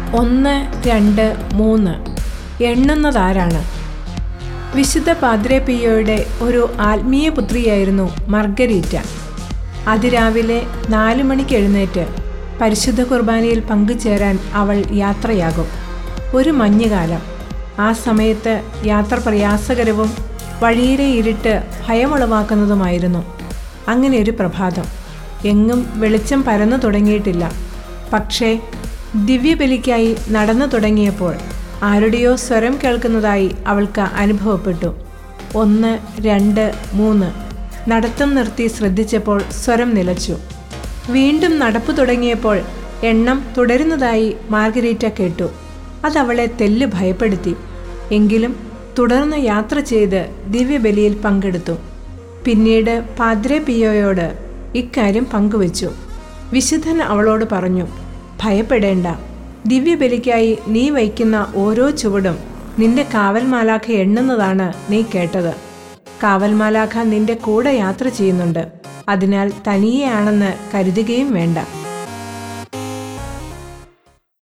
ഒന്ന് രണ്ട് മൂന്ന് എണ്ണുന്നതാരാണ് വിശുദ്ധ പാദ്രെ പിയോയുടെ ഒരു ആത്മീയ പുത്രിയായിരുന്നു മർഗരീറ്റ അതിരാവിലെ നാലു മണിക്ക് എഴുന്നേറ്റ് പരിശുദ്ധ കുർബാനയിൽ പങ്കുചേരാൻ അവൾ യാത്രയാകും ഒരു മഞ്ഞുകാലം ആ സമയത്ത് യാത്ര പ്രയാസകരവും വഴിയിലെ ഇരുട്ട് ഭയമുളവാക്കുന്നതുമായിരുന്നു അങ്ങനെ ഒരു പ്രഭാതം എങ്ങും വെളിച്ചം പരന്നു തുടങ്ങിയിട്ടില്ല പക്ഷേ ദിവ്യബലിക്കായി നടന്നു തുടങ്ങിയപ്പോൾ ആരുടെയോ സ്വരം കേൾക്കുന്നതായി അവൾക്ക് അനുഭവപ്പെട്ടു ഒന്ന് രണ്ട് മൂന്ന് നടത്തം നിർത്തി ശ്രദ്ധിച്ചപ്പോൾ സ്വരം നിലച്ചു വീണ്ടും നടപ്പു തുടങ്ങിയപ്പോൾ എണ്ണം തുടരുന്നതായി മാർഗരീറ്റ കേട്ടു അതവളെ തെല്ല് ഭയപ്പെടുത്തി എങ്കിലും തുടർന്ന് യാത്ര ചെയ്ത് ദിവ്യബലിയിൽ പങ്കെടുത്തു പിന്നീട് പാദ്രെ പിയോയോട് ഇക്കാര്യം പങ്കുവച്ചു വിശുദ്ധൻ അവളോട് പറഞ്ഞു ഭയപ്പെടേണ്ട ദിവ്യബലിക്കായി നീ വയ്ക്കുന്ന ഓരോ ചുവടും നിന്റെ കാവൽമാലാഖ എണ്ണുന്നതാണ് നീ കേട്ടത് കാവൽമാലാഖ നിന്റെ കൂടെ യാത്ര ചെയ്യുന്നുണ്ട് അതിനാൽ തനിയെയാണെന്ന് കരുതുകയും വേണ്ട